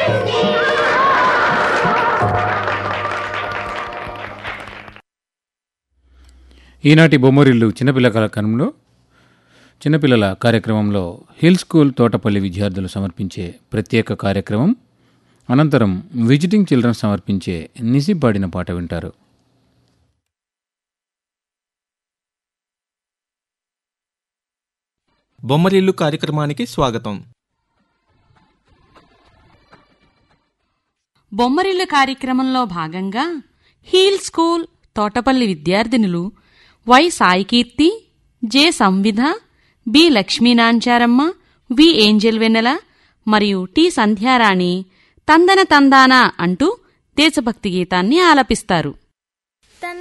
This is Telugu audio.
ఈనాటి బొమ్మరిల్లు చిన్నపిల్ల కార్యక్రమంలో చిన్నపిల్లల కార్యక్రమంలో హిల్ స్కూల్ తోటపల్లి విద్యార్థులు సమర్పించే ప్రత్యేక కార్యక్రమం అనంతరం విజిటింగ్ చిల్డ్రన్ సమర్పించే నిసి పాడిన పాట వింటారు బొమ్మరిల్లు కార్యక్రమానికి స్వాగతం బొమ్మరిల్లు కార్యక్రమంలో భాగంగా హీల్ స్కూల్ తోటపల్లి విద్యార్థినులు Y Saikeerthi J Samvidha B Lakshminancharamma V Angel Vennela మరియు టి సంధ్యారాణి తందన తందాన అంటూ దేశభక్తి గీతాన్ని ఆలపిస్తారు